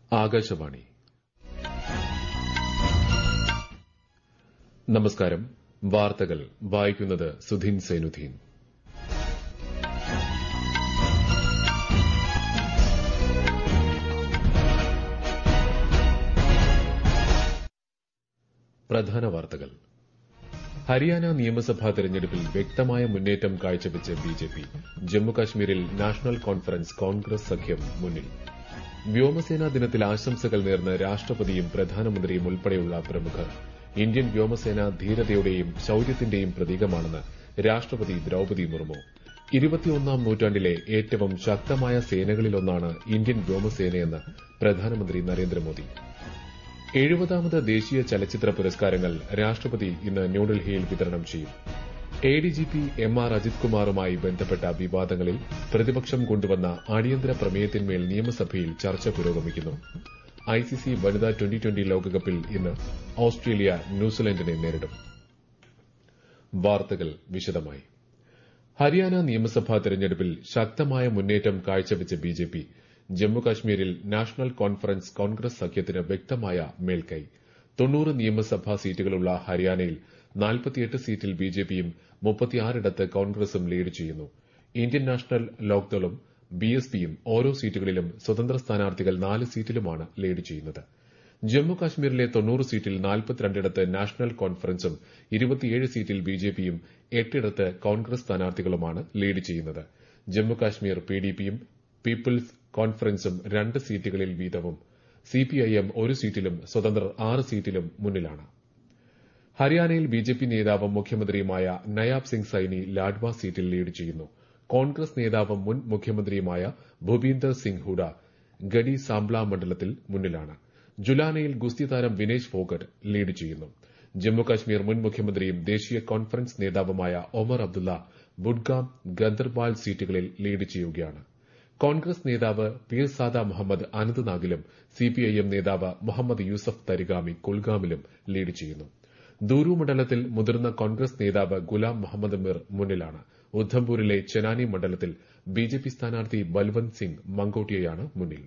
ആകാശവാണി നമസ്കാരം വാർത്തകൾ വായിക്കുന്നത് സുധീൻ സൈനുദ്ദീൻ പ്രധാന വാർത്തകൾ ഹരിയാന നിയമസഭാ തെരഞ്ഞെടുപ്പിൽ വ്യക്തമായ മുന്നേറ്റം കാഴ്ചവെച്ച് ബിജെപി ജമ്മുകാശ്മീരിൽ നാഷണൽ കോൺഫറൻസ് കോൺഗ്രസ് സഖ്യം മുന്നിൽ വ്യോമസേനാ ദിനത്തിൽ ആശംസകൾ നേർന്ന് രാഷ്ട്രപതിയും പ്രധാനമന്ത്രിയും ഉൾപ്പെടെയുള്ള പ്രമുഖർ ഇന്ത്യൻ വ്യോമസേന ധീരതയുടെയും ശൌര്യത്തിന്റെയും പ്രതീകമാണെന്ന് രാഷ്ട്രപതി ദ്രൌപതി മുർമു ഇരുപത്തിയൊന്നാം നൂറ്റാണ്ടിലെ ഏറ്റവും ശക്തമായ സേനകളിലൊന്നാണ് ഇന്ത്യൻ വ്യോമസേനയെന്ന് പ്രധാനമന്ത്രി നരേന്ദ്രമോദി എഴുപതാമത് ദേശീയ ചലച്ചിത്ര പുരസ്കാരങ്ങൾ രാഷ്ട്രപതി ഇന്ന് ന്യൂഡൽഹിയിൽ വിതരണം ചെയ്യും എഡിജിപി എം ആർ അജിത് കുമാറുമായി ബന്ധപ്പെട്ട വിവാദങ്ങളിൽ പ്രതിപക്ഷം കൊണ്ടുവന്ന അടിയന്തര പ്രമേയത്തിന്മേൽ നിയമസഭയിൽ ചർച്ച പുരോഗമിക്കുന്നു ഐസിസി വനിതാ ട്വന്റി ട്വന്റി ലോകകപ്പിൽ ഇന്ന് ഓസ്ട്രേലിയ ന്യൂസിലൻഡിനെ നേരിടും വാർത്തകൾ വിശദമായി ഹരിയാന നിയമസഭാ തെരഞ്ഞെടുപ്പിൽ ശക്തമായ മുന്നേറ്റം കാഴ്ചവെച്ച ബിജെപി ജമ്മുകാശ്മീരിൽ നാഷണൽ കോൺഫറൻസ് കോൺഗ്രസ് സഖ്യത്തിന് വ്യക്തമായ മേൽക്കൈ തൊണ്ണൂറ് നിയമസഭാ സീറ്റുകളുള്ള ഹരിയാനയിൽ നാൽപ്പത്തിയെട്ട് സീറ്റിൽ ബിജെപിയും മുപ്പത്തിയാറിടത്ത് കോൺഗ്രസും ലീഡ് ചെയ്യുന്നു ഇന്ത്യൻ നാഷണൽ ലോക്ദളും ബിഎസ്പിയും ഓരോ സീറ്റുകളിലും സ്വതന്ത്ര സ്ഥാനാർത്ഥികൾ നാല് സീറ്റിലുമാണ് ലീഡ് ചെയ്യുന്നത് ജമ്മുകാശ്മീരിലെ തൊണ്ണൂറ് സീറ്റിൽ നാൽപ്പത്തിരണ്ടിടത്ത് നാഷണൽ കോൺഫറൻസും ഇരുപത്തിയേഴ് സീറ്റിൽ ബിജെപിയും എട്ടിടത്ത് കോൺഗ്രസ് സ്ഥാനാർത്ഥികളുമാണ് ലീഡ് ചെയ്യുന്നത് ജമ്മുകാശ്മീർ പിഡിപിയും പീപ്പിൾസ് കോൺഫറൻസും രണ്ട് സീറ്റുകളിൽ വീതവും സിപിഐഎം ഒരു സീറ്റിലും സ്വതന്ത്രർ ആറ് സീറ്റിലും മുന്നിലാണ് ഹരിയാനയിൽ ബിജെപി നേതാവും മുഖ്യമന്ത്രിയുമായ നയാബ് സിംഗ് സൈനി ലാഡ്വ സീറ്റിൽ ലീഡ് ചെയ്യുന്നു കോൺഗ്രസ് നേതാവും മുൻ മുഖ്യമന്ത്രിയുമായ ഭൂപീന്ദർ സിംഗ് ഹുഡ ഗഡി സാംബ്ല മണ്ഡലത്തിൽ മുന്നിലാണ് ജുലാനയിൽ ഗുസ്തി താരം വിനേഷ് ഫോഗട്ട് ലീഡ് ചെയ്യുന്നു ജമ്മുകാശ്മീർ മുൻ മുഖ്യമന്ത്രിയും ദേശീയ കോൺഫറൻസ് നേതാവുമായ ഒമർ അബ്ദുള്ള ബുഡ്ഗാം ഗന്ദർബാൽ സീറ്റുകളിൽ ലീഡ് ചെയ്യുകയാണ് കോൺഗ്രസ് നേതാവ് പീർസാദ മുഹമ്മദ് അനന്ത്നാഗിലും സിപിഐഎം നേതാവ് മുഹമ്മദ് യൂസഫ് തരിഗാമി കുൽഗാമിലും ലീഡ് ചെയ്യുന്നു ദൂരു മണ്ഡലത്തിൽ മുതിർന്ന കോൺഗ്രസ് നേതാവ് ഗുലാം മുഹമ്മദ് മിർ മുന്നിലാണ് ഉദ്ധംപൂരിലെ ചെനാനി മണ്ഡലത്തിൽ ബിജെപി സ്ഥാനാർത്ഥി ബൽവന്ത് സിംഗ് മങ്കോട്ടിയയാണ് മുന്നിൽ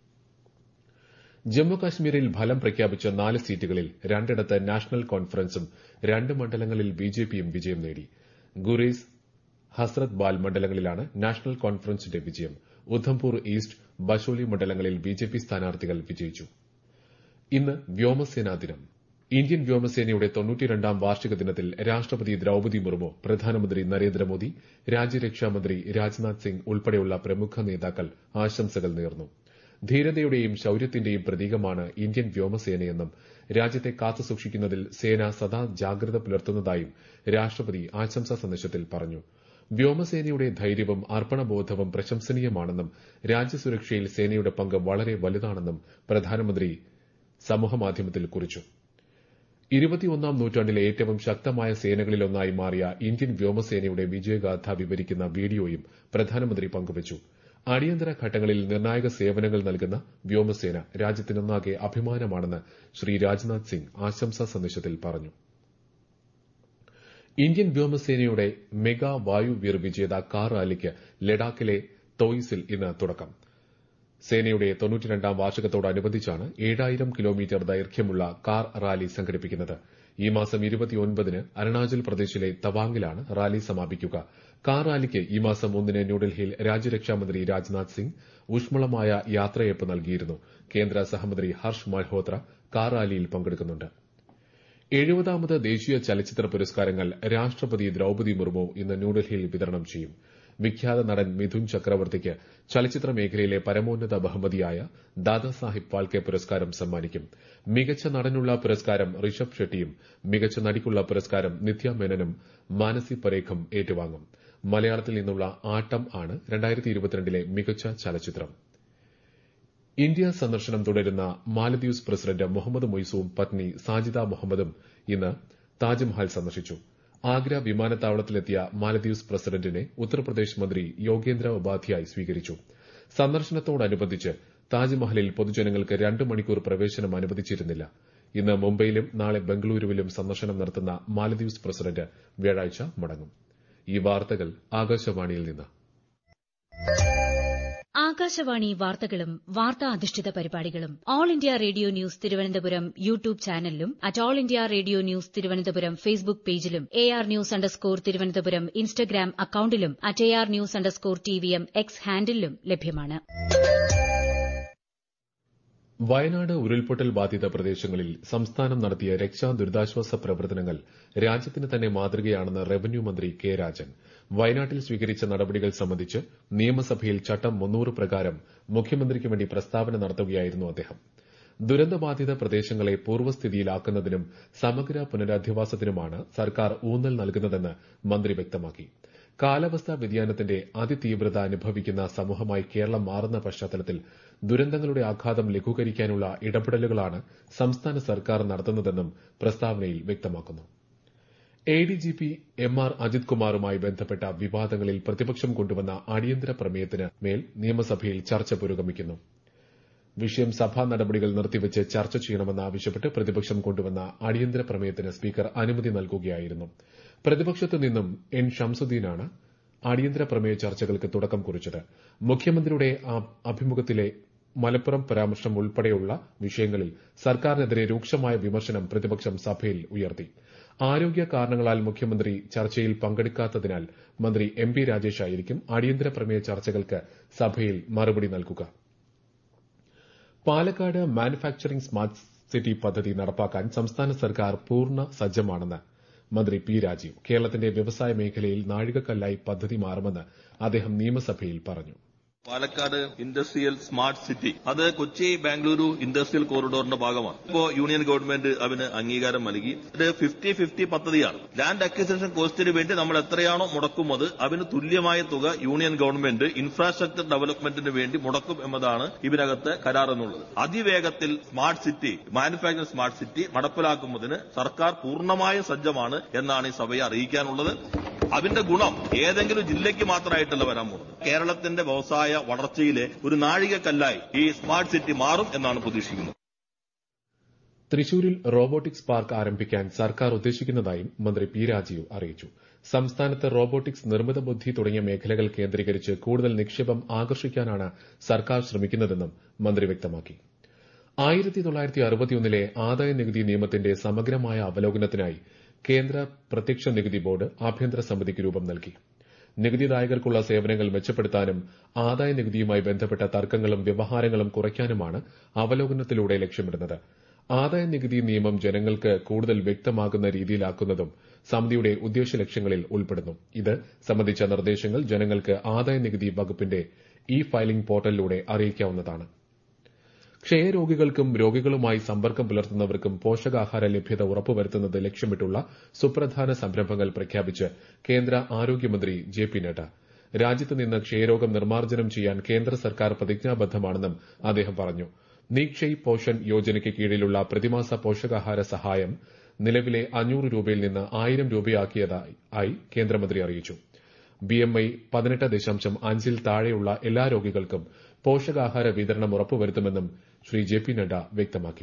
ജമ്മുകാശ്മീരിൽ ഫലം പ്രഖ്യാപിച്ച നാല് സീറ്റുകളിൽ രണ്ടിടത്ത് നാഷണൽ കോൺഫറൻസും രണ്ട് മണ്ഡലങ്ങളിൽ ബിജെപിയും വിജയം നേടി ഗുറേസ് ഹസ്രത് ബാൽ മണ്ഡലങ്ങളിലാണ് നാഷണൽ കോൺഫറൻസിന്റെ വിജയം ഉദ്ധംപൂർ ഈസ്റ്റ് ബഷോലി മണ്ഡലങ്ങളിൽ ബിജെപി സ്ഥാനാർത്ഥികൾ വിജയിച്ചു ഇന്ന് വ്യോമസേനാ ദിനം ഇന്ത്യൻ വ്യോമസേനയുടെ തൊണ്ണൂറ്റിരണ്ടാം വാർഷിക ദിനത്തിൽ രാഷ്ട്രപതി ദ്രൌപതി മുർമു പ്രധാനമന്ത്രി നരേന്ദ്രമോദി രാജ്യരക്ഷാമന്ത്രി രാജ്നാഥ് സിംഗ് ഉൾപ്പെടെയുള്ള പ്രമുഖ നേതാക്കൾ ആശംസകൾ നേർന്നു ധീരതയുടെയും ശൌര്യത്തിന്റെയും പ്രതീകമാണ് ഇന്ത്യൻ വ്യോമസേനയെന്നും രാജ്യത്തെ കാത്തുസൂക്ഷിക്കുന്നതിൽ സേന സദാ ജാഗ്രത പുലർത്തുന്നതായും രാഷ്ട്രപതി ആശംസാ സന്ദേശത്തിൽ പറഞ്ഞു വ്യോമസേനയുടെ ധൈര്യവും അർപ്പണബോധവും പ്രശംസനീയമാണെന്നും രാജ്യസുരക്ഷയിൽ സേനയുടെ പങ്ക് വളരെ വലുതാണെന്നും പ്രധാനമന്ത്രി സമൂഹമാധ്യമത്തിൽ കുറിച്ചു ഇരുപത്തിയൊന്നാം നൂറ്റാണ്ടിലെ ഏറ്റവും ശക്തമായ സേനകളിലൊന്നായി മാറിയ ഇന്ത്യൻ വ്യോമസേനയുടെ വിജയഗാഥ വിവരിക്കുന്ന വീഡിയോയും പ്രധാനമന്ത്രി പങ്കുവച്ചു അടിയന്തര ഘട്ടങ്ങളിൽ നിർണായക സേവനങ്ങൾ നൽകുന്ന വ്യോമസേന രാജ്യത്തിനൊന്നാകെ അഭിമാനമാണെന്ന് ശ്രീ രാജ്നാഥ് സിംഗ് ആശംസാ സന്ദേശത്തിൽ പറഞ്ഞു ഇന്ത്യൻ വ്യോമസേനയുടെ മെഗാ വായുവീർ വിജേത കാർ റാലിക്ക് ലഡാക്കിലെ തോയിസിൽ ഇന്ന് തുടക്കം സേനയുടെ തൊണ്ണൂറ്റിരണ്ടാം വാർഷികത്തോടനുബന്ധിച്ചാണ് ഏഴായിരം കിലോമീറ്റർ ദൈർഘ്യമുള്ള കാർ റാലി സംഘടിപ്പിക്കുന്നത് ഈ മാസം ഇരുപത്തിയൊൻപതിന് അരുണാചൽ പ്രദേശിലെ തവാങ്ങിലാണ് റാലി സമാപിക്കുക കാർ റാലിക്ക് ഈ മാസം ഒന്നിന് ന്യൂഡൽഹിയിൽ രാജ്യരക്ഷാമന്ത്രി രാജ്നാഥ് സിംഗ് ഊഷ്മളമായ യാത്രയയപ്പ് നൽകിയിരുന്നു കേന്ദ്ര സഹമന്ത്രി ഹർഷ് മൽഹോത്ര കാർ റാലിയിൽ പങ്കെടുക്കുന്നുണ്ട് എഴുപതാമത് ദേശീയ ചലച്ചിത്ര പുരസ്കാരങ്ങൾ രാഷ്ട്രപതി ദ്രൌപതി മുർമു ഇന്ന് ന്യൂഡൽഹിയിൽ വിതരണം ചെയ്യും വിഖ്യാത നടൻ മിഥുൻ ചക്രവർത്തിക്ക് ചലച്ചിത്ര മേഖലയിലെ പരമോന്നത ബഹുമതിയായ ദാദാസാഹിബ് ഫാൽക്കെ പുരസ്കാരം സമ്മാനിക്കും മികച്ച നടനുള്ള പുരസ്കാരം ഋഷഭ് ഷെട്ടിയും മികച്ച നടിക്കുള്ള പുരസ്കാരം നിത്യ മേനനും മാനസി പരേഖും ഏറ്റുവാങ്ങും മലയാളത്തിൽ നിന്നുള്ള ആട്ടം ആണ് രണ്ടായിരത്തി ഇരുപത്തിരണ്ടിലെ മികച്ച ചലച്ചിത്രം ഇന്ത്യ സന്ദർശനം തുടരുന്ന മാലദ്വീപ്സ് പ്രസിഡന്റ് മുഹമ്മദ് മൊയ്സുവും പത്നി സാജിദ മുഹമ്മദും ഇന്ന് താജ്മഹൽ സന്ദർശിച്ചു ആഗ്ര വിമാനത്താവളത്തിലെത്തിയ മാലദ്വീപ്സ് പ്രസിഡന്റിനെ ഉത്തർപ്രദേശ് മന്ത്രി യോഗേന്ദ്ര ഉപാധ്യായ് സ്വീകരിച്ചു സന്ദർശനത്തോടനുബന്ധിച്ച് താജ്മഹലിൽ പൊതുജനങ്ങൾക്ക് രണ്ട് മണിക്കൂർ പ്രവേശനം അനുവദിച്ചിരുന്നില്ല ഇന്ന് മുംബൈയിലും നാളെ ബംഗളൂരുവിലും സന്ദർശനം നടത്തുന്ന മാലദ്വീപ്സ് പ്രസിഡന്റ് വ്യാഴാഴ്ച മടങ്ങും ഈ വാർത്തകൾ ആകാശവാണിയിൽ നിന്ന് ആകാശവാണി വാർത്തകളും വാർത്താ അധിഷ്ഠിത പരിപാടികളും All India Radio news Thiruvananthapuram YouTube ചാനലിലും at All India Radio news Thiruvananthapuram Facebook പേജിലും A R news underscore Thiruvananthapuram Instagram അക്കൌണ്ടിലും at A R news underscore T V M X ഹാൻഡിലും ലഭ്യമാണ് വയനാട് ഉരുൾപൊട്ടൽ ബാധിത പ്രദേശങ്ങളിൽ സംസ്ഥാനം നടത്തിയ രക്ഷാ ദുരിതാശ്വാസ പ്രവർത്തനങ്ങൾ രാജ്യത്തിന് തന്നെ മാതൃകയാണെന്ന് റവന്യൂ മന്ത്രി കെ രാജൻ വയനാട്ടിൽ സ്വീകരിച്ച നടപടികൾ സംബന്ധിച്ച് നിയമസഭയിൽ ചട്ടം മുന്നൂറ് പ്രകാരം മുഖ്യമന്ത്രിക്ക് വേണ്ടി പ്രസ്താവന നടത്തുകയായിരുന്നു അദ്ദേഹം ദുരന്തബാധിത പ്രദേശങ്ങളെ പൂർവ്വസ്ഥിതിയിലാക്കുന്നതിനും സമഗ്ര പുനരധിവാസത്തിനുമാണ് സർക്കാർ ഊന്നൽ നൽകുന്നതെന്ന് മന്ത്രി വ്യക്തമാക്കി കാലാവസ്ഥാ വ്യതിയാനത്തിന്റെ അതിതീവ്രത അനുഭവിക്കുന്ന സമൂഹമായി കേരളം മാറുന്ന പശ്ചാത്തലത്തിൽ ദുരന്തങ്ങളുടെ ആഘാതം ലഘൂകരിക്കാനുള്ള ഇടപെടലുകളാണ് സംസ്ഥാന സർക്കാർ നടത്തുന്നതെന്നും പ്രസ്താവനയിൽ വ്യക്തമാക്കുന്നു എഡിജിപി എം ആർ അജിത് കുമാറുമായി ബന്ധപ്പെട്ട വിവാദങ്ങളിൽ പ്രതിപക്ഷം കൊണ്ടുവന്ന അടിയന്തര പ്രമേയത്തിന് മേൽ നിയമസഭയിൽ ചർച്ച പുരോഗമിക്കുന്നു വിഷയം സഭാ നടപടികൾ നിർത്തിവച്ച് ചർച്ച ചെയ്യണമെന്നാവശ്യപ്പെട്ട് പ്രതിപക്ഷം കൊണ്ടുവന്ന അടിയന്തര പ്രമേയത്തിന് സ്പീക്കർ അനുമതി നൽകുകയായിരുന്നു പ്രതിപക്ഷത്തു നിന്നും എൻ ഷംസുദ്ദീനാണ് അടിയന്തര പ്രമേയ ചർച്ചകൾക്ക് തുടക്കം കുറിച്ചത് മുഖ്യമന്ത്രിയുടെ അഭിമുഖത്തിലെ മലപ്പുറം പരാമർശം ഉൾപ്പെടെയുള്ള വിഷയങ്ങളിൽ സർക്കാരിനെതിരെ രൂക്ഷമായ വിമർശനം പ്രതിപക്ഷം സഭയിൽ ഉയർത്തി ആരോഗ്യ കാരണങ്ങളാൽ മുഖ്യമന്ത്രി ചർച്ചയിൽ പങ്കെടുക്കാത്തതിനാൽ മന്ത്രി എം പി രാജേഷ് ആയിരിക്കും അടിയന്തര പ്രമേയ ചർച്ചകൾക്ക് സഭയിൽ മറുപടി നൽകുക പാലക്കാട് മാനുഫാക്ചറിംഗ് സ്മാർട്ട് സിറ്റി പദ്ധതി നടപ്പാക്കാൻ സംസ്ഥാന സർക്കാർ പൂർണ്ണ സജ്ജമാണെന്ന് മന്ത്രി പി രാജീവ് കേരളത്തിന്റെ വ്യവസായ മേഖലയിൽ നാഴികക്കല്ലായി പദ്ധതി മാറുമെന്ന് അദ്ദേഹം നിയമസഭയിൽ പറഞ്ഞു പാലക്കാട് ഇൻഡസ്ട്രിയൽ സ്മാർട്ട് സിറ്റി അത് കൊച്ചി ബാംഗ്ലൂരു ഇൻഡസ്ട്രിയൽ കോറിഡോറിന്റെ ഭാഗമാണ് ഇപ്പോ യൂണിയൻ ഗവൺമെന്റ് അതിന് അംഗീകാരം നൽകി ഇത് ഫിഫ്റ്റി ഫിഫ്റ്റി പദ്ധതിയാണ് ലാൻഡ് അക്വിസിഷൻ കോസ്റ്റിന് വേണ്ടി നമ്മൾ എത്രയാണോ മുടക്കുന്നത് അതിന് തുല്യമായ തുക യൂണിയൻ ഗവൺമെന്റ് ഇൻഫ്രാസ്ട്രക്ചർ ഡെവലപ്മെന്റിന് വേണ്ടി മുടക്കും എന്നതാണ് ഇതിനകത്ത് കരാർ എന്നുള്ളത് അതിവേഗത്തിൽ smart city manufacturing smart city നടപ്പിലാക്കുന്നതിന് സർക്കാർ പൂർണ്ണമായും സജ്ജമാണ് എന്നാണ് ഈ സഭയെ അറിയിക്കാനുള്ളത് അതിന്റെ ഗുണം ഏതെങ്കിലും ജില്ലയ്ക്ക് മാത്രമായിട്ടല്ല വരാൻ പോകുന്നത് കേരളത്തിന്റെ വ്യവസായ വളർച്ചയിലെ ഒരു നാഴികക്കല്ലായി ഈ സ്മാർട്ട് സിറ്റി മാറും എന്നാണ് പ്രതീക്ഷിക്കുന്നത് തൃശൂരിൽ റോബോട്ടിക്സ് പാർക്ക് ആരംഭിക്കാൻ സർക്കാർ ഉദ്ദേശിക്കുന്നതായും മന്ത്രി പി രാജീവ് അറിയിച്ചു സംസ്ഥാനത്ത് റോബോട്ടിക്സ് നിർമ്മിത ബുദ്ധി തുടങ്ങിയ മേഖലകൾ കേന്ദ്രീകരിച്ച് കൂടുതൽ നിക്ഷേപം ആകർഷിക്കാനാണ് സർക്കാർ ശ്രമിക്കുന്നതെന്നും മന്ത്രി വ്യക്തമാക്കി ആയിരത്തി തൊള്ളായിരത്തി അറുപത്തിയൊന്നിലെ ആദായ നികുതി നിയമത്തിന്റെ സമഗ്രമായ അവലോകനത്തിനായി കേന്ദ്ര പ്രത്യക്ഷ നികുതി ബോർഡ് ആഭ്യന്തര സമിതിക്ക് രൂപം നൽകി നികുതിദായകർക്കുള്ള സേവനങ്ങൾ മെച്ചപ്പെടുത്താനും ആദായ നികുതിയുമായി ബന്ധപ്പെട്ട തർക്കങ്ങളും വ്യവഹാരങ്ങളും കുറയ്ക്കാനുമാണ് അവലോകനത്തിലൂടെ ലക്ഷ്യമിടുന്നത് ആദായ നികുതി നിയമം ജനങ്ങൾക്ക് കൂടുതൽ വ്യക്തമാകുന്ന രീതിയിലാക്കുന്നതും സമിതിയുടെ ഉദ്ദേശ ലക്ഷ്യങ്ങളിൽ ഉൾപ്പെടുന്നു ഇത് സംബന്ധിച്ച നിർദ്ദേശങ്ങൾ ജനങ്ങൾക്ക് ആദായ നികുതി വകുപ്പിന്റെ ഇ ഫയലിംഗ് പോർട്ടലിലൂടെ അറിയിക്കാവുന്നതാണ് ക്ഷയരോഗികൾക്കും രോഗികളുമായി സമ്പർക്കം പുലർത്തുന്നവർക്കും പോഷകാഹാര ലഭ്യത ഉറപ്പുവരുത്തുന്നത് ലക്ഷ്യമിട്ടുള്ള സുപ്രധാന സംരംഭങ്ങൾ പ്രഖ്യാപിച്ച് കേന്ദ്ര ആരോഗ്യമന്ത്രി ജെ പി നഡ്ഡ രാജ്യത്ത് നിന്ന് ക്ഷയരോഗം നിർമ്മാർജ്ജനം ചെയ്യാൻ കേന്ദ്ര സർക്കാർ പ്രതിജ്ഞാബദ്ധമാണെന്നും അദ്ദേഹം പറഞ്ഞു നീക്ഷയ് പോഷൻ യോജനയ്ക്ക് കീഴിലുള്ള പ്രതിമാസ പോഷകാഹാര സഹായം നിലവിലെ അഞ്ഞൂറ് രൂപയിൽ നിന്ന് ആയിരം രൂപയാക്കിയതായി കേന്ദ്രമന്ത്രി അറിയിച്ചു ബിഎംഐ പതിനെട്ട് ദശാംശം അഞ്ചിൽ താഴെയുള്ള എല്ലാ രോഗികൾക്കും പോഷകാഹാര വിതരണം ഉറപ്പുവരുത്തുമെന്നും ശ്രീ ജെ പി നഡ്ഡ വ്യക്തമാക്കി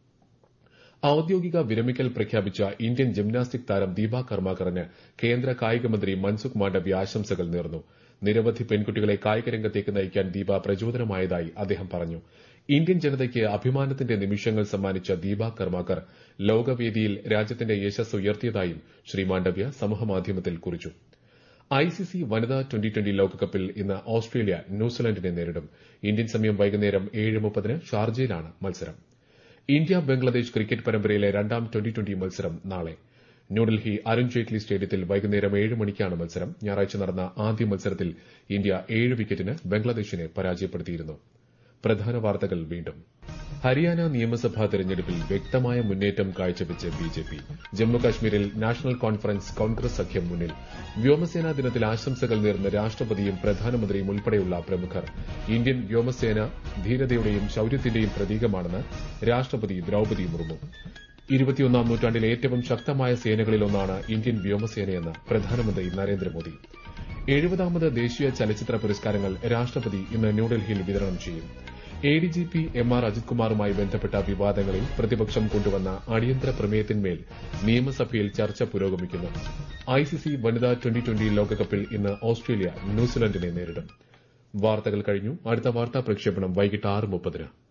ഔദ്യോഗിക വിരമിക്കൽ പ്രഖ്യാപിച്ച ഇന്ത്യൻ ജിംനാസ്റ്റിക് താരം ദീപ കർമാക്കറിന് കേന്ദ്ര കായികമന്ത്രി മൻസുഖ് മാണ്ഡവ്യ ആശംസകൾ നേർന്നു നിരവധി പെൺകുട്ടികളെ കായികരംഗത്തേക്ക് നയിക്കാൻ ദീപ പ്രചോദനമായതായി അദ്ദേഹം പറഞ്ഞു ഇന്ത്യൻ ജനതയ്ക്ക് അഭിമാനത്തിന്റെ നിമിഷങ്ങൾ സമ്മാനിച്ച ദീപ കർമാക്കർ ലോകവേദിയിൽ രാജ്യത്തിന്റെ യശസ് ഉയർത്തിയതായും ശ്രീ മാണ്ഡവ്യ സമൂഹമാധ്യമത്തിൽ കുറിച്ചു ഐസിസി വനിതാ ട്വന്റി ട്വന്റി ലോകകപ്പിൽ ഇന്ന് ഓസ്ട്രേലിയ ന്യൂസിലൻഡിനെ നേരിടും ഇന്ത്യൻ സമയം വൈകുന്നേരം ഏഴ് മുപ്പതിന് ഷാർജയിലാണ് മത്സരം ഇന്ത്യ ബംഗ്ലാദേശ് ക്രിക്കറ്റ് പരമ്പരയിലെ രണ്ടാം ട്വന്റി ട്വന്റി മത്സരം നാളെ ന്യൂഡൽഹി അരുൺ ജെയ്റ്റ്ലി സ്റ്റേഡിയത്തിൽ വൈകുന്നേരം ഏഴ് മണിക്കാണ് മത്സരം ഞായറാഴ്ച നടന്ന ആദ്യ മത്സരത്തിൽ ഇന്ത്യ ഏഴ് വിക്കറ്റിന് ബംഗ്ലാദേശിനെ പരാജയപ്പെടുത്തിയിരുന്നു പ്രധാന വാർത്തകൾ വീണ്ടും ഹരിയാന നിയമസഭാ തെരഞ്ഞെടുപ്പിൽ വ്യക്തമായ മുന്നേറ്റം കാഴ്ചവെച്ച് ബിജെപി ജമ്മുകാശ്മീരിൽ നാഷണൽ കോൺഫറൻസ് കോൺഗ്രസ് സഖ്യം മുന്നിൽ വ്യോമസേനാ ദിനത്തിൽ ആശംസകൾ നേർന്ന് രാഷ്ട്രപതിയും പ്രധാനമന്ത്രിയും ഉൾപ്പെടെയുള്ള പ്രമുഖർ ഇന്ത്യൻ വ്യോമസേന ധീരതയുടെയും ശൌര്യത്തിന്റെയും പ്രതീകമാണെന്ന് രാഷ്ട്രപതി ദ്രൌപതി മുർമു ഇരുപത്തിയൊന്നാം നൂറ്റാണ്ടിലെ ഏറ്റവും ശക്തമായ സേനകളിലൊന്നാണ് ഇന്ത്യൻ വ്യോമസേനയെന്ന് പ്രധാനമന്ത്രി നരേന്ദ്രമോദി എഴുപതാമത് ദേശീയ ചലച്ചിത്ര പുരസ്കാരങ്ങൾ രാഷ്ട്രപതി ഇന്ന് ന്യൂഡൽഹിയിൽ വിതരണം ചെയ്യും എഡിജിപി എം ആർ അജിത് കുമാറുമായി ബന്ധപ്പെട്ട വിവാദങ്ങളിൽ പ്രതിപക്ഷം കൊണ്ടുവന്ന അടിയന്തര പ്രമേയത്തിന്മേൽ നിയമസഭയിൽ ചർച്ച പുരോഗമിക്കുന്നു ഐസിസി വനിതാ ട്വന്റി ട്വന്റി ലോകകപ്പിൽ ഇന്ന് ഓസ്ട്രേലിയ ന്യൂസിലൻഡിനെ നേരിടും വാർത്തകൾ കഴിഞ്ഞു അടുത്ത വാർത്താ പ്രക്ഷേപണം വൈകിട്ട് ആറ് മുപ്പതിന്